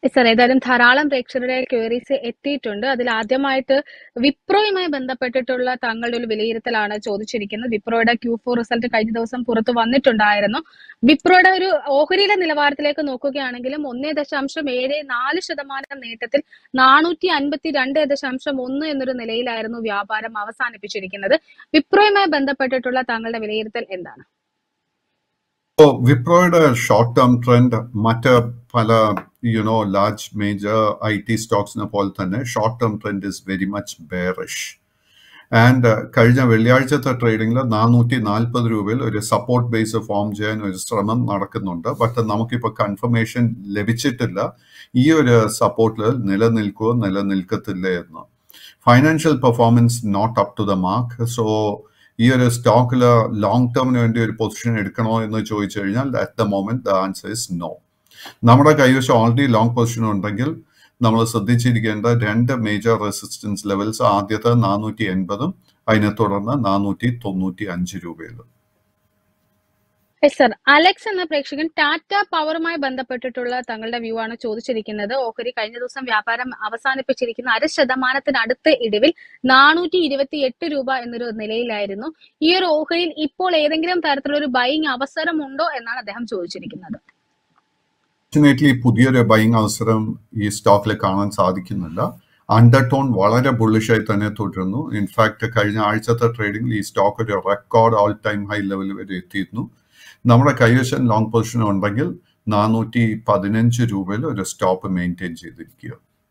സർ ഏതായാലും ധാരാളം പ്രേക്ഷകരുടെ ക്വയറീസ് എത്തിയിട്ടുണ്ട് അതിൽ ആദ്യമായിട്ട് വിപ്രോയുമായി ബന്ധപ്പെട്ടിട്ടുള്ള താങ്കളുടെ ഒരു വിലയിരുത്തലാണ് ചോദിച്ചിരിക്കുന്നത് വിപ്രോയുടെ ക്യൂ ഫോർ റിസൾട്ട് കഴിഞ്ഞ ദിവസം പുറത്തു വന്നിട്ടുണ്ടായിരുന്നു വിപ്രോയുടെ ഒരു ഓഹരിയിലെ നിലവാരത്തിലേക്ക് നോക്കുകയാണെങ്കിലും ഒന്നേ ദശാംശം ഏഴ് നാല് ശതമാനം നേട്ടത്തിൽ നാനൂറ്റി അൻപത്തി രണ്ട് ദശാംശം ഒന്ന് എന്നൊരു നിലയിലായിരുന്നു വ്യാപാരം അവസാനിപ്പിച്ചിരിക്കുന്നത് വിപ്രോയുമായി ബന്ധപ്പെട്ടിട്ടുള്ള താങ്കളുടെ വിലയിരുത്തൽ എന്താണ് So വിപ്രോയുടെ ഷോർട്ട് ടേം ട്രെൻഡ് മറ്റ് പല you know large major I T സ്റ്റോക്സിനെ പോലെ തന്നെ short term trend is very much bearish and കഴിഞ്ഞ വെള്ളിയാഴ്ചത്തെ ട്രേഡിംഗിൽ നാനൂറ്റി നാൽപ്പത് രൂപയിൽ ഒരു സപ്പോർട്ട് ബേസ് ഫോം ചെയ്യാൻ ഒരു ശ്രമം നടക്കുന്നുണ്ട് ബട്ട് നമുക്കിപ്പോൾ കൺഫർമേഷൻ ലഭിച്ചിട്ടില്ല ഈ ഒരു സപ്പോർട്ടിൽ നിലനിൽക്കുമോ നിലനിൽക്കത്തില്ല എന്ന് financial performance not up to the mark so ഈ ഒരു സ്റ്റോക്കിൽ ലോങ് ടേമിന് വേണ്ടി ഒരു പൊസിഷൻ എടുക്കണോ എന്ന് ചോദിച്ചു കഴിഞ്ഞാൽ at the moment the answer is no നമ്മുടെ കൈവശം ഓൾറെഡി ലോങ് പൊസിഷൻ ഉണ്ടെങ്കിൽ നമ്മൾ ശ്രദ്ധിച്ചിരിക്കേണ്ട രണ്ട് മേജർ റെസിസ്റ്റൻസ് ലെവൽസ് ആദ്യത്തെ നാനൂറ്റി എൺപതും അതിനെ തുടർന്ന് നാനൂറ്റി തൊണ്ണൂറ്റി അഞ്ച് രൂപയിലും യെസ് സർ അലക്സ് എന്ന പ്രേക്ഷകൻ ടാറ്റ പവറുമായി ബന്ധപ്പെട്ടിട്ടുള്ള തങ്ങളുടെ വ്യൂ ആണ് ചോദിച്ചിരിക്കുന്നത് ഓഹരി കഴിഞ്ഞ ദിവസം വ്യാപാരം അവസാനിപ്പിച്ചിരിക്കുന്ന അര ശതമാനത്തിനടുത്ത് ഇടിവിൽ നാനൂറ്റി ഇരുപത്തി എട്ട് രൂപ എന്നൊരു നിലയിലായിരുന്നു ഈ ഒരു ഓഹരിയിൽ ഇപ്പോൾ ഏതെങ്കിലും തരത്തിലുള്ള ഒരു ബൈങ് അവസരം ഉണ്ടോ എന്നാണ് അദ്ദേഹം ചോദിച്ചിരിക്കുന്നത് ഫോർച്ചുനേറ്റ്ലി പുതിയൊരു ബൈങ് അവസരം ഈ സ്റ്റോക്കിൽ കാണാൻ സാധിക്കുന്നില്ല അണ്ടർടോൺ വളരെ ബുള്ളിഷായി തന്നെ തുടരുന്നു ഇൻഫാക്ട് കഴിഞ്ഞ ആഴ്ചത്തെ ട്രേഡിംഗിൽ ഈ സ്റ്റോക്ക് ഒരു record all time high level വരെ എത്തിയിരുന്നു നമ്മുടെ കൈവശം ലോങ് പൊസിഷൻ ഉണ്ടെങ്കിൽ നാനൂറ്റി പതിനഞ്ച് രൂപയിൽ ഒരു സ്റ്റോപ്പ് മെയിൻറ്റെയിൻ ചെയ്തിരിക്കുക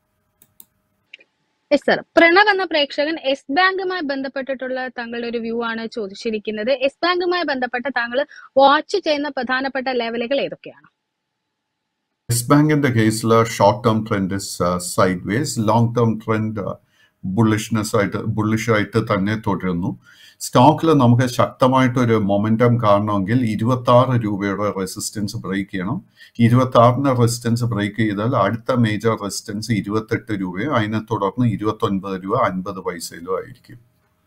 യെസ് സർ പ്രണവ് എന്ന പ്രേക്ഷകൻ എസ് ബാങ്കുമായി ബന്ധപ്പെട്ടിട്ടുള്ള താങ്കളുടെ ഒരു വ്യൂ ആണ് ചോദിച്ചിരിക്കുന്നത് എസ് ബാങ്കുമായി ബന്ധപ്പെട്ട താങ്കൾ വാച്ച് ചെയ്യുന്ന പ്രധാനപ്പെട്ട ലെവലുകൾ ഏതൊക്കെയാണ് യെസ് ബാങ്കിന്റെ കേസിൽ short term trend is sideways long term trend bullishness ആയിട്ട് ബുള്ളിഷ് ആയിട്ട് തന്നെ തുടരുന്നു സ്റ്റോക്കിൽ നമുക്ക് ശക്തമായിട്ടൊരു മൊമെന്റം കാണണമെങ്കിൽ ഇരുപത്തി ആറ് രൂപയുടെ റെസിസ്റ്റൻസ് ബ്രേക്ക് ചെയ്യണം ഇരുപത്തി ആറിന് റെസിസ്റ്റൻസ് ബ്രേക്ക് ചെയ്താൽ അടുത്ത മേജർ റെസിസ്റ്റൻസ് ഇരുപത്തെട്ട് രൂപയും അതിനെ തുടർന്ന് ഇരുപത്തി ഒൻപത് രൂപ അൻപത് പൈസയിലും ആയിരിക്കും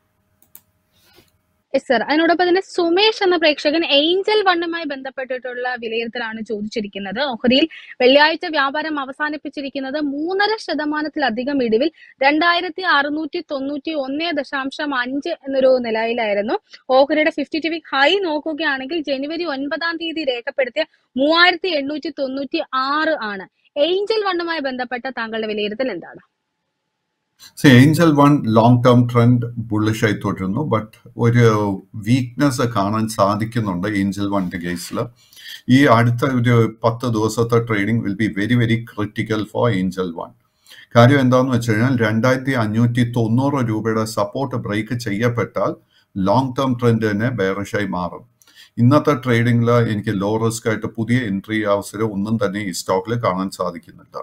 യെസ് സർ അതിനോടൊപ്പം തന്നെ സുമേഷ് എന്ന പ്രേക്ഷകൻ ഏഞ്ചൽ വണ്ണുമായി ബന്ധപ്പെട്ടിട്ടുള്ള വിലയിരുത്തലാണ് ചോദിച്ചിരിക്കുന്നത് ഓഹരിയിൽ വെള്ളിയാഴ്ച വ്യാപാരം അവസാനിപ്പിച്ചിരിക്കുന്നത് മൂന്നര ശതമാനത്തിലധികം ഇടിവിൽ രണ്ടായിരത്തി അറുന്നൂറ്റി തൊണ്ണൂറ്റി ഒന്ന് ദശാംശം അഞ്ച് എന്നൊരു നിലയിലായിരുന്നു ഓഹരിയുടെ ഫിഫ്റ്റി ടു വീക്ക് ഹൈ നോക്കുകയാണെങ്കിൽ ജനുവരി ഒൻപതാം തീയതി രേഖപ്പെടുത്തിയ മൂവായിരത്തി എണ്ണൂറ്റി തൊണ്ണൂറ്റി ആറ് ആണ് ഏഞ്ചൽ വണ്ണുമായി ബന്ധപ്പെട്ട താങ്കളുടെ വിലയിരുത്തൽ എന്താണ് Angel One long term trend bullish ആയി തുടരുന്നു ബട്ട് ഒരു വീക്ക്നെസ് കാണാൻ സാധിക്കുന്നുണ്ട് ഏഞ്ചൽ വണ്ണിന്റെ കേസിൽ ഈ അടുത്ത ഒരു പത്ത് ദിവസത്തെ trading will be very very critical for Angel One കാര്യം എന്താണെന്ന് വെച്ച് കഴിഞ്ഞാൽ രണ്ടായിരത്തി അഞ്ഞൂറ്റി തൊണ്ണൂറ് രൂപയുടെ സപ്പോർട്ട് ബ്രേക്ക് ചെയ്യപ്പെട്ടാൽ ലോങ് ടേം ട്രെൻഡ് തന്നെ ബെയറിഷായി മാറും ഇന്നത്തെ ട്രേഡിംഗിൽ എനിക്ക് ലോ റിസ്ക് ആയിട്ട് പുതിയ എൻട്രി അവസരം ഒന്നും തന്നെ ഈ സ്റ്റോക്കിൽ കാണാൻ സാധിക്കുന്നില്ല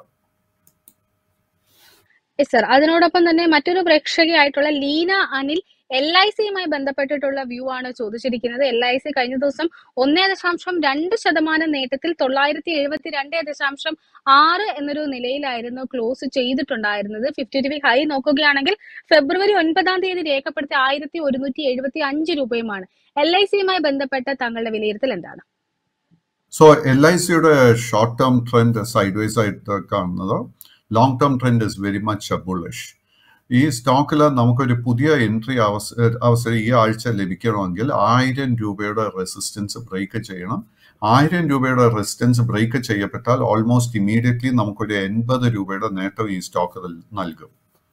യെസ് സർ അതിനോടൊപ്പം തന്നെ മറ്റൊരു പ്രേക്ഷകയായിട്ടുള്ള ലീന അനിൽ എൽ ഐ സിയുമായി ബന്ധപ്പെട്ടിട്ടുള്ള വ്യൂ ആണ് ചോദിച്ചിരിക്കുന്നത് എൽ ഐ സി കഴിഞ്ഞ ദിവസം ഒന്നേ ദശാംശം രണ്ട് ശതമാനം നേട്ടത്തിൽ തൊള്ളായിരത്തി എഴുപത്തി രണ്ട് ദശാംശം ആറ് എന്നൊരു നിലയിലായിരുന്നു ക്ലോസ് ചെയ്തിട്ടുണ്ടായിരുന്നത് ഫിഫ്റ്റി ടു ഹൈ നോക്കുകയാണെങ്കിൽ ഫെബ്രുവരി ഒൻപതാം തീയതി രേഖപ്പെടുത്തിയ ആയിരത്തി ഒരുന്നൂറ്റി എഴുപത്തി അഞ്ച് രൂപയുമാണ് എൽ ഐ സിയുമായി ബന്ധപ്പെട്ട താങ്കളുടെ വിലയിരുത്തൽ എന്താണ് സോ എൽ ഐ സിയുടെ short term trend sideways ആയിട്ട് കാണുന്നത് long term trend is very much bullish ഈ സ്റ്റോക്കിൽ നമുക്കൊരു പുതിയ എൻട്രി അവസരം ഈ ആഴ്ച ലഭിക്കണമെങ്കിൽ ആയിരം രൂപയുടെ റെസിസ്റ്റൻസ് ബ്രേക്ക് ചെയ്യണം ആയിരം രൂപയുടെ റെസിസ്റ്റൻസ് ബ്രേക്ക് ചെയ്യപ്പെട്ടാൽ ഓൾമോസ്റ്റ് ഇമീഡിയറ്റ്ലി നമുക്കൊരു എൺപത് രൂപയുടെ നേട്ടം ഈ സ്റ്റോക്ക് നൽകും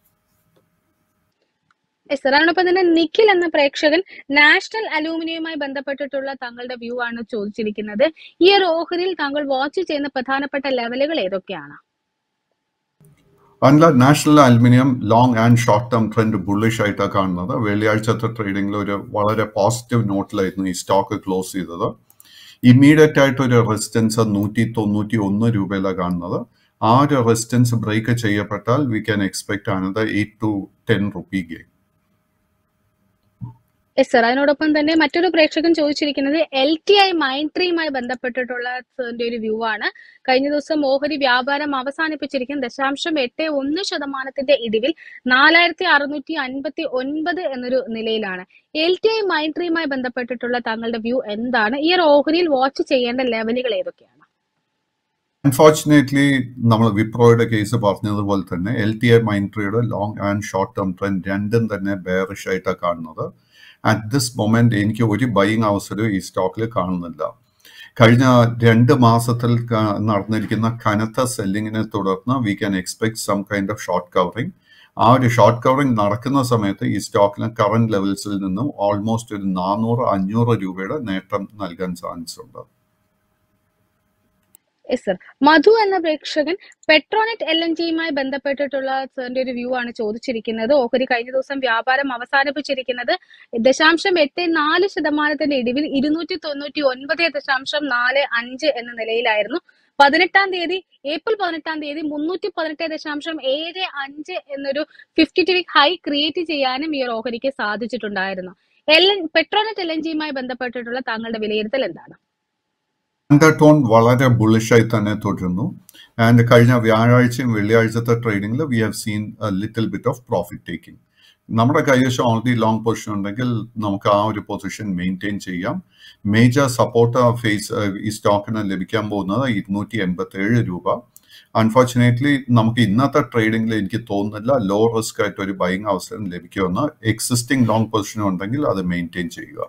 യെസ് സർ അതിനൊപ്പം തന്നെ നിഖിൽ എന്ന പ്രേക്ഷകൻ നാഷണൽ അലൂമിനിയവുമായി ബന്ധപ്പെട്ടിട്ടുള്ള താങ്കളുടെ വ്യൂ ആണ് ചോദിച്ചിരിക്കുന്നത് ഈ ഒരു ഓഹരിയിൽ താങ്കൾ വാച്ച് ചെയ്യുന്ന പ്രധാനപ്പെട്ട ലെവലുകൾ ഏതൊക്കെയാണ് അല്ല National Aluminium long and short term trend bullish ആയിട്ടാണ് കാണുന്നത് വെള്ളിയാഴ്ചത്തെ ട്രേഡിംഗിൽ ഒരു വളരെ പോസിറ്റീവ് നോട്ടിലായിരുന്നു ഈ സ്റ്റോക്ക് ക്ലോസ് ചെയ്തത് ഇമ്മീഡിയറ്റ് ആയിട്ട് ഒരു റെസിസ്റ്റൻസ് നൂറ്റി തൊണ്ണൂറ്റി ഒന്ന് രൂപയിലാണ് കാണുന്നത് ആ ഒരു റെസിസ്റ്റൻസ് ബ്രേക്ക് ചെയ്യപ്പെട്ടാൽ we can expect another eight to ten rupee gain yes sir അതിനോടൊപ്പം തന്നെ മറ്റൊരു പ്രേക്ഷകൻ ചോദിച്ചിരിക്കുന്നത് എൽ ടി ഐ മൈൻട്രിയുമായി ബന്ധപ്പെട്ടിട്ടുള്ള സാറിന്റെ ഒരു വ്യൂ ആണ് കഴിഞ്ഞ ദിവസം ഓഹരി വ്യാപാരം അവസാനിപ്പിച്ചിരിക്കുന്ന ദശാംശം എട്ട് ഒന്ന് ശതമാനത്തിന്റെ ഇടിവിൽ നാലായിരത്തി അറുന്നൂറ്റി അൻപത്തി ഒൻപത് എന്നൊരു നിലയിലാണ് എൽ ടി ഐ മൈൻട്രിയുമായി ബന്ധപ്പെട്ടിട്ടുള്ള താങ്കളുടെ വ്യൂ എന്താണ് ഈ ഒരു ഓഹരിയിൽ വാച്ച് ചെയ്യേണ്ട ലെവലുകൾ ഏതൊക്കെയാണ് അൺഫോർച്ചുനേറ്റ്ലി നമ്മൾ വിപ്രോയുടെ കേസ് പറഞ്ഞതുപോലെ തന്നെ എൽ ടി ഐ മൈൻട്രിയുടെ long and short term trend രണ്ടും തന്നെ ബെയറിഷ് ആയിട്ടാണ് കാണുന്നത് അറ്റ് ദിസ് മൊമെന്റ് എനിക്ക് ഒരു ബൈങ് അവസരം ഈ സ്റ്റോക്കിൽ കാണുന്നില്ല കഴിഞ്ഞ രണ്ട് മാസത്തിൽ ക- നടന്നിരിക്കുന്ന കനത്ത സെല്ലിങ്ങിനെ തുടർന്ന് we can expect some kind of short covering ആ ഒരു ഷോർട്ട് കവറിംഗ് നടക്കുന്ന സമയത്ത് ഈ സ്റ്റോക്കിന് കറന്റ് ലെവൽസിൽ നിന്നും ഓൾമോസ്റ്റ് ഒരു നാനൂറ് അഞ്ഞൂറ് രൂപയുടെ നേട്ടം നൽകാൻ ചാൻസ് ഉണ്ട് യെസ് സർ മധു എന്ന പ്രേക്ഷകൻ പെട്രോനെറ്റ് എൽ എൻ ജിയുമായി ബന്ധപ്പെട്ടിട്ടുള്ള സാറിന്റെ ഒരു വ്യൂ ആണ് ചോദിച്ചിരിക്കുന്നത് ഓഹരി കഴിഞ്ഞ ദിവസം വ്യാപാരം അവസാനിപ്പിച്ചിരിക്കുന്നത് ദശാംശം എട്ട് നാല് ശതമാനത്തിന്റെ ഇടിവിൽ ഇരുന്നൂറ്റി തൊണ്ണൂറ്റി ഒൻപത് ദശാംശം നാല് അഞ്ച് എന്ന നിലയിലായിരുന്നു പതിനെട്ടാം തീയതി ഏപ്രിൽ പതിനെട്ടാം തീയതി മുന്നൂറ്റി പതിനെട്ട് ദശാംശം ഏഴ് അഞ്ച് എന്നൊരു fifty two week high create ചെയ്യാനും ഈ ഒരു ഓഹരിക്ക് സാധിച്ചിട്ടുണ്ടായിരുന്നു L N Petronet L N ജിയുമായി ബന്ധപ്പെട്ടിട്ടുള്ള താങ്കളുടെ വിലയിരുത്തൽ എന്താണ് അണ്ടർടോൺ വളരെ ബുള്ളിഷായി തന്നെ തുടരുന്നു ആൻഡ് കഴിഞ്ഞ വ്യാഴാഴ്ചയും വെള്ളിയാഴ്ചത്തെ ട്രേഡിംഗിൽ we have seen little bit of profit taking നമ്മുടെ കൈവശം ഓൾറെഡി ലോങ് പൊസിഷൻ ഉണ്ടെങ്കിൽ നമുക്ക് ആ ഒരു പൊസിഷൻ മെയിൻറ്റെയിൻ ചെയ്യാം മേജർ സപ്പോർട്ട് ഫേസ് ഈ സ്റ്റോക്കിന് ലഭിക്കാൻ പോകുന്നത് ഇരുന്നൂറ്റി എൺപത്തി ഏഴ് രൂപ അൺഫോർച്ചുനേറ്റ്ലി നമുക്ക് ഇന്നത്തെ ട്രേഡിംഗിൽ എനിക്ക് തോന്നുന്നില്ല ലോ റിസ്ക് ആയിട്ട് ഒരു ബൈങ് അവസരം ലഭിക്കുമെന്ന് എക്സിസ്റ്റിംഗ് ലോങ് പൊസിഷൻ ഉണ്ടെങ്കിൽ അത് മെയിൻറ്റെയിൻ ചെയ്യുക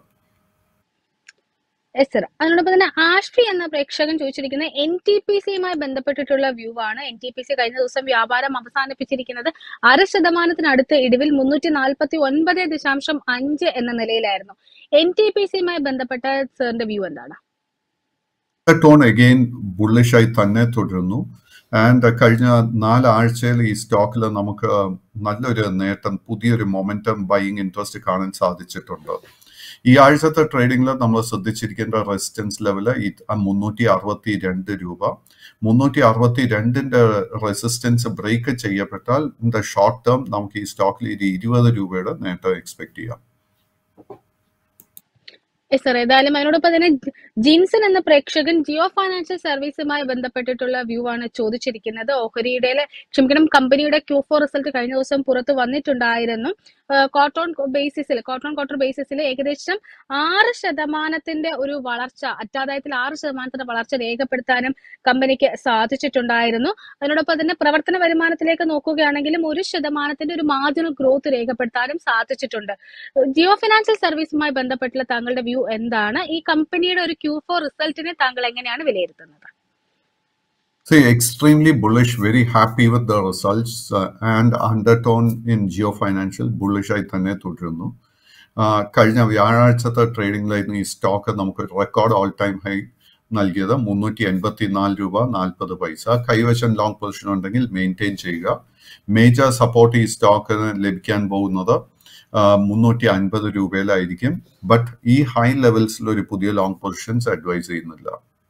എസ് സർ അതിനോടൊപ്പം തന്നെ ആഷ്ഫി എന്ന പ്രേക്ഷകൻ ചോദിച്ചിരിക്കുന്നത് എൻ ടി പി സിയുമായി ബന്ധപ്പെട്ടിട്ടുള്ള വ്യൂ ആണ് എൻ ടി പി സി കഴിഞ്ഞ ദിവസം വ്യാപാരം അവസാനിപ്പിച്ചിരിക്കുന്നത് അര ശതമാനത്തിനടുത്ത് ഇടിവിൽ മുന്നൂറ്റി നാൽപ്പത്തി ഒൻപത് ദശാംശം അഞ്ച് എന്ന നിലയിലായിരുന്നു എൻ ടി പി സിയുമായി ബന്ധപ്പെട്ട സാറിന്റെ വ്യൂ എന്താണ് ടോൺ അഗെയിൻ ബുള്ളിഷായി തന്നെ തുടരുന്നു ആൻഡ് കഴിഞ്ഞ നാലാഴ്ചയിൽ ഈ സ്റ്റോക്കിൽ നമുക്ക് നല്ലൊരു നേട്ടം പുതിയൊരു മൊമെന്റം ബൈയിങ് ഇൻട്രസ്റ്റ് കാണാൻ സാധിച്ചിട്ടുണ്ട് ഈ ആഴ്ചത്തെ ട്രേഡിംഗിൽ നമ്മൾ ശ്രദ്ധിച്ചിരിക്കേണ്ട റെസിസ്റ്റൻസ് ലെവല് ഈ മുന്നൂറ്റി അറുപത്തി രണ്ട് രൂപ മുന്നൂറ്റി അറുപത്തി രണ്ടിന്റെ റെസിസ്റ്റൻസ് ബ്രേക്ക് ചെയ്യപ്പെട്ടാൽ ഇൻ ദ ഷോർട്ട് ടേം നമുക്ക് ഈ സ്റ്റോക്കിൽ ഒരു ഇരുപത് രൂപയുടെ നേട്ടം എക്സ്പെക്ട് ചെയ്യാം എസ് സർ ഏതായാലും അതിനോടൊപ്പം തന്നെ ജിൻസൺ എന്ന പ്രേക്ഷകൻ ജിയോ ഫൈനാൻഷ്യൽ സർവീസുമായി ബന്ധപ്പെട്ടിട്ടുള്ള വ്യൂ ആണ് ചോദിച്ചിരിക്കുന്നത് ഓഹരിയുടെ ക്ഷമിക്കണം കമ്പനിയുടെ ക്യൂ ഫോർ റിസൾട്ട് കഴിഞ്ഞ ദിവസം പുറത്ത് വന്നിട്ടുണ്ടായിരുന്നു കോട്ടോൺ ബേസിസിൽ കോട്ടോൺ ക്വാർട്ടർ ബേസിസിൽ ഏകദേശം ആറ് ശതമാനത്തിന്റെ ഒരു വളർച്ച അറ്റാദായത്തിൽ ആറ് ശതമാനത്തിന്റെ വളർച്ച രേഖപ്പെടുത്താനും കമ്പനിക്ക് സാധിച്ചിട്ടുണ്ടായിരുന്നു അതിനോടൊപ്പം തന്നെ പ്രവർത്തന വരുമാനത്തിലേക്ക് നോക്കുകയാണെങ്കിലും ഒരു ശതമാനത്തിന്റെ ഒരു മാർജിനൽ ഗ്രോത്ത് രേഖപ്പെടുത്താനും സാധിച്ചിട്ടുണ്ട് ജിയോ ഫിനാൻഷ്യൽ സർവീസുമായി ബന്ധപ്പെട്ടുള്ള താങ്കളുടെ വ്യൂ എന്താണ് ഈ കമ്പനിയുടെ ഒരു ക്യൂ ഫോർ റിസൾട്ടിനെ താങ്കൾ എങ്ങനെയാണ് വിലയിരുത്തുന്നത് See, extremely bullish, very happy with the results uh, and undertone in Geo Financial bullish ആയി തന്നെ തുടരുന്നു Uh, കഴിഞ്ഞ വ്യാഴാഴ്ചത്തെ ട്രേഡിംഗിലായിരുന്നു ഈ സ്റ്റോക്ക് നമുക്ക് റെക്കോർഡ് ഓൾ ടൈം ഹൈ നൽകിയത് മുന്നൂറ്റി എൺപത്തി നാല് രൂപ നാൽപ്പത് പൈസ കൈവശം ലോങ് പൊസിഷൻ ഉണ്ടെങ്കിൽ മെയിൻറ്റെയിൻ ചെയ്യുക മേജർ സപ്പോർട്ട് ഈ സ്റ്റോക്കിന് ലഭിക്കാൻ പോകുന്നത് മുന്നൂറ്റി അൻപത് രൂപയിലായിരിക്കും ബട്ട് ഈ ഹൈ ലെവൽസിൽ ഒരു പുതിയ ലോങ് പൊസിഷൻസ് അഡ്വൈസ് ചെയ്യുന്നില്ല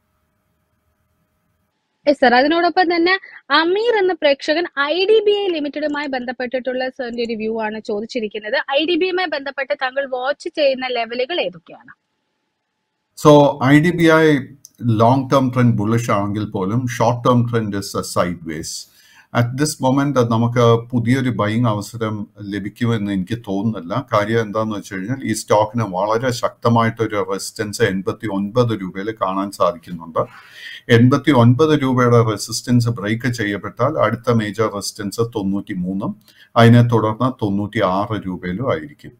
എസ് സർ അതിനോടൊപ്പം തന്നെ അമീർ എന്ന പ്രേക്ഷകൻ ഐ ഡി ബി ഐ ലിമിറ്റഡുമായി ബന്ധപ്പെട്ടിട്ടുള്ള സാറിന്റെ ഒരു വ്യൂ ആണ് ചോദിച്ചിരിക്കുന്നത് ഐ ഡി ബി ഐയുമായി ബന്ധപ്പെട്ട് താങ്കൾ വാച്ച് ചെയ്യുന്ന ലെവലുകൾ ഏതൊക്കെയാണ് so I D B I long term trend bullish ആണെങ്കിൽ പോലും short term trend is sideways at this moment നമുക്ക് പുതിയൊരു ബൈങ് അവസരം ലഭിക്കുമെന്ന് എനിക്ക് തോന്നുന്നില്ല കാര്യം എന്താന്ന് വെച്ച് കഴിഞ്ഞാൽ ഈ സ്റ്റോക്കിന് വളരെ ശക്തമായിട്ടൊരു റെസിസ്റ്റൻസ് എൺപത്തി ഒൻപത് രൂപയിൽ കാണാൻ സാധിക്കുന്നുണ്ട് എൺപത്തി ഒൻപത് രൂപയുടെ റെസിസ്റ്റൻസ് ബ്രേക്ക് ചെയ്യപ്പെട്ടാൽ അടുത്ത മേജർ റെസിസ്റ്റൻസ് തൊണ്ണൂറ്റി മൂന്നും അതിനെ തുടർന്ന് തൊണ്ണൂറ്റി ആറ് രൂപയിലും ആയിരിക്കും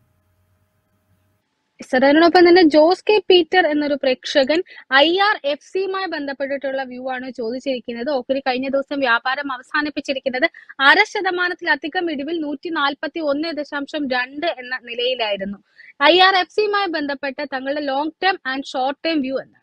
സർ അതിനോടൊപ്പം തന്നെ ജോസ് കെ പീറ്റർ എന്നൊരു പ്രേക്ഷകൻ ഐ ആർ എഫ് സിയുമായി ബന്ധപ്പെട്ടിട്ടുള്ള വ്യൂ ആണ് ചോദിച്ചിരിക്കുന്നത് ഓഹരി കഴിഞ്ഞ ദിവസം വ്യാപാരം അവസാനിപ്പിച്ചിരിക്കുന്നത് അര ശതമാനത്തിലധികം ഇടിവിൽ നൂറ്റി നാൽപ്പത്തി ഒന്ന് ദശാംശം രണ്ട് എന്ന നിലയിലായിരുന്നു ഐ ആർ എഫ് സിയുമായി ബന്ധപ്പെട്ട തങ്ങളുടെ long term and short term view എന്താണ്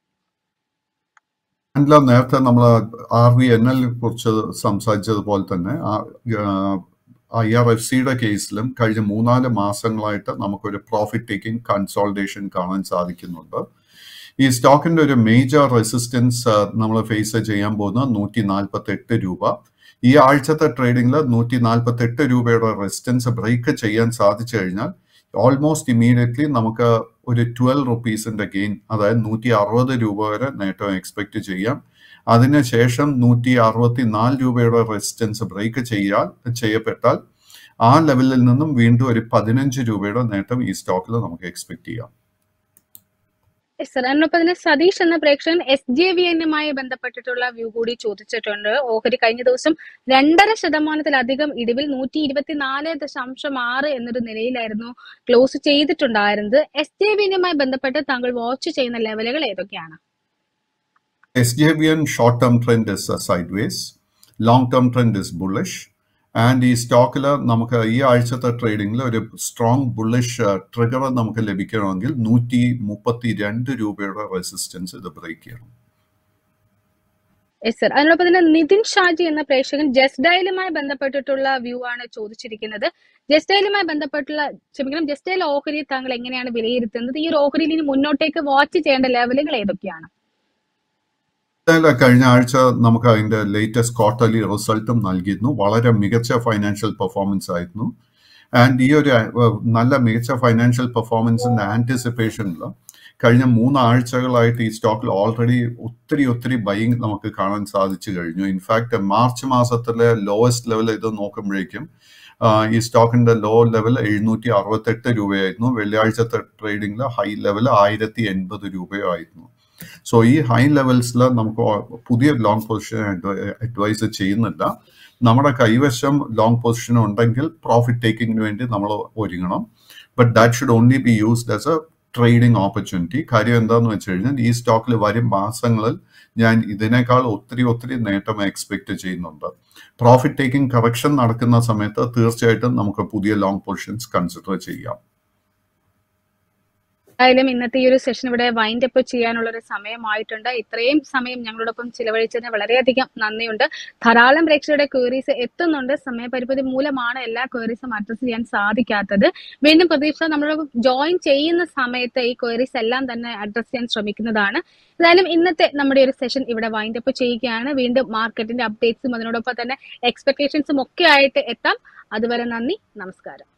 അല്ല നേരത്തെ നമ്മൾ ആർ വി എൻ എല്ലിനെ കുറിച്ച് സംസാരിച്ചതുപോലെ തന്നെ ഐ ആർ എഫ് സിയുടെ കേസിലും കഴിഞ്ഞ മൂന്നാല് മാസങ്ങളായിട്ട് നമുക്കൊരു പ്രോഫിറ്റ് ടേക്കിംഗ് കൺസോൾട്ടേഷൻ കാണാൻ സാധിക്കുന്നുണ്ട് ഈ സ്റ്റോക്കിന്റെ ഒരു മേജർ റെസിസ്റ്റൻസ് നമ്മൾ ഫേസ് ചെയ്യാൻ പോകുന്ന നൂറ്റി നാൽപ്പത്തി എട്ട് രൂപ ഈ ആഴ്ചത്തെ ട്രേഡിംഗിൽ നൂറ്റി നാൽപ്പത്തി എട്ട് രൂപയുടെ റെസിസ്റ്റൻസ് ബ്രേക്ക് ചെയ്യാൻ സാധിച്ചു കഴിഞ്ഞാൽ ഓൾമോസ്റ്റ് ഇമ്മീഡിയറ്റ്ലി നമുക്ക് ഒരു ട്വൽവ് റുപ്പീസിന്റെ ഗെയിൻ അതായത് നൂറ്റി അറുപത് രൂപ വരെ നേട്ടം എക്സ്പെക്ട് ചെയ്യാം അതിനുശേഷം നൂറ്റി അറുപത്തി നാല് രൂപയുടെ റെസിസ്റ്റൻസ് ബ്രേക്ക് ചെയ്യാൻ ചെയ്യപ്പെട്ടാൽ ആ ലെവലിൽ നിന്നും വീണ്ടും ഒരു പതിനഞ്ച് രൂപയുടെ നേട്ടം ഈ സ്റ്റോക്കിൽ നമുക്ക് എക്സ്പെക്ട് ചെയ്യാം Yes, sir. അതിനൊപ്പം തന്നെ സതീഷ് എന്ന പ്രേക്ഷകൻ എസ് ജെ വി എന്നുമായി ബന്ധപ്പെട്ടിട്ടുള്ള വ്യൂ കൂടി ചോദിച്ചിട്ടുണ്ട് ഓഹരി കഴിഞ്ഞ ദിവസം രണ്ടര ശതമാനത്തിലധികം ഇടിവിൽ നൂറ്റി ഇരുപത്തിനാല് ദശാംശം ആറ് എന്നൊരു നിലയിലായിരുന്നു ക്ലോസ് ചെയ്തിട്ടുണ്ടായിരുന്നത് എസ് ജെ വി എന്നുമായി ബന്ധപ്പെട്ട് താങ്കൾ വാച്ച് ചെയ്യുന്ന ലെവലുകൾ ഏതൊക്കെയാണ് SJVN short term trend is uh, sideways, long term trend is bullish. And ഈ സ്റ്റോക്കിൽ നമുക്ക് ഈ ആഴ്ചത്തെ ട്രേഡിംഗിൽ ഒരു സ്ട്രോങ് ബുള്ളിഷ് ട്രിഗർ നമുക്ക് ലഭിക്കണമെങ്കിൽ നൂറ്റി മുപ്പത്തി രണ്ട് രൂപയുടെ റെസിസ്റ്റൻസ് ഇത് ബ്രേക്ക് ചെയ്യണം യെസ് സർ അതിനോടൊപ്പം തന്നെ നിതിൻ ഷാജി എന്ന പ്രേക്ഷകൻ ജസ്റ്റ് ഡയലുമായി ബന്ധപ്പെട്ടിട്ടുള്ള വ്യൂ ആണ് ചോദിച്ചിരിക്കുന്നത് ജസ്റ്റ് ഡയലുമായി ബന്ധപ്പെട്ടുള്ള ക്ഷമിക്കണം ജസ്റ്റ് ഡയൽ ഓഹരി താങ്കൾ എങ്ങനെയാണ് വിലയിരുത്തുന്നത് ഈ ഒരു ഓഹരിയിൽ ഇനി മുന്നോട്ടേക്ക് വാച്ച് ചെയ്യേണ്ട ലെവലുകൾ ഏതൊക്കെയാണ് എന്തായാലും കഴിഞ്ഞ ആഴ്ച നമുക്ക് അതിന്റെ ലേറ്റസ്റ്റ് ക്വാർട്ടർലി റിസൾട്ടും നൽകിയിരുന്നു വളരെ മികച്ച ഫൈനാൻഷ്യൽ പെർഫോമൻസ് ആയിരുന്നു ആൻഡ് ഈ ഒരു അഹ്, നല്ല മികച്ച ഫൈനാൻഷ്യൽ പെർഫോമൻസിന്റെ ആന്റിസിപ്പേഷനിൽ കഴിഞ്ഞ മൂന്ന് ആഴ്ചകളായിട്ട് ഈ സ്റ്റോക്കിൽ ഓൾറെഡി ഒത്തിരി ഒത്തിരി ബൈങ് നമുക്ക് കാണാൻ സാധിച്ചു കഴിഞ്ഞു ഇൻഫാക്ട് മാർച്ച് മാസത്തിലെ ലോവസ്റ്റ് ലെവൽ ഇത് നോക്കുമ്പോഴേക്കും ആ, ഈ സ്റ്റോക്കിന്റെ ലോ ലെവൽ എഴുന്നൂറ്റി അറുപത്തെട്ട് രൂപയായിരുന്നു വെള്ളിയാഴ്ചത്തെ ട്രേഡിംഗിൽ ഹൈ ലെവൽ ആയിരത്തി എൺപത് രൂപയോ ആയിരുന്നു സോ ഈ ഹൈ ലെവൽസിൽ നമുക്ക് ഓ- പുതിയ ലോങ് പൊസിഷൻ അഡ്വൈസ് ചെയ്യുന്നില്ല നമ്മുടെ കൈവശം ലോങ് പൊസിഷൻ ഉണ്ടെങ്കിൽ പ്രോഫിറ്റ് ടേക്കിങ്ങിന് വേണ്ടി നമ്മൾ ഒരുങ്ങണം but that should only be used as a trading opportunity കാര്യം എന്താണെന്ന് വെച്ച് കഴിഞ്ഞാൽ ഈ സ്റ്റോക്കിൽ വരും മാസങ്ങളിൽ ഞാൻ ഇതിനേക്കാൾ ഒത്തിരി ഒത്തിരി നേട്ടം എക്സ്പെക്ട് ചെയ്യുന്നുണ്ട് പ്രോഫിറ്റ് ടേക്കിംഗ് കറക്ഷൻ നടക്കുന്ന സമയത്ത് തീർച്ചയായിട്ടും നമുക്ക് പുതിയ ലോങ് പൊസിഷൻസ് കൺസിഡർ ചെയ്യാം എന്തായാലും ഇന്നത്തെ ഈ ഒരു സെഷൻ ഇവിടെ വൈൻഡ് അപ്പ് ചെയ്യാനുള്ള ഒരു സമയമായിട്ടുണ്ട് ഇത്രയും സമയം ഞങ്ങളോടൊപ്പം ചിലവഴിച്ചതിന് വളരെയധികം നന്ദിയുണ്ട് ധാരാളം പ്രേക്ഷകരുടെ ക്വയറീസ് എത്തുന്നുണ്ട് സമയപരിമിതി മൂലമാണ് എല്ലാ ക്വയറീസും അഡ്രസ് ചെയ്യാൻ സാധിക്കാത്തത് വീണ്ടും പ്രതീക്ഷ നമ്മളോടൊപ്പം ജോയിൻ ചെയ്യുന്ന സമയത്ത് ഈ ക്വയറീസ് എല്ലാം തന്നെ അഡ്രസ് ചെയ്യാൻ ശ്രമിക്കുന്നതാണ് എന്തായാലും ഇന്നത്തെ നമ്മുടെ ഒരു സെഷൻ ഇവിടെ വൈൻഡ് അപ്പ് ചെയ്യുകയാണ് വീണ്ടും മാർക്കറ്റിന്റെ അപ്ഡേറ്റ്സും അതിനോടൊപ്പം തന്നെ എക്സ്പെക്ടേഷൻസും ഒക്കെ ആയിട്ട് എത്താം അതുവരെ നന്ദി നമസ്കാരം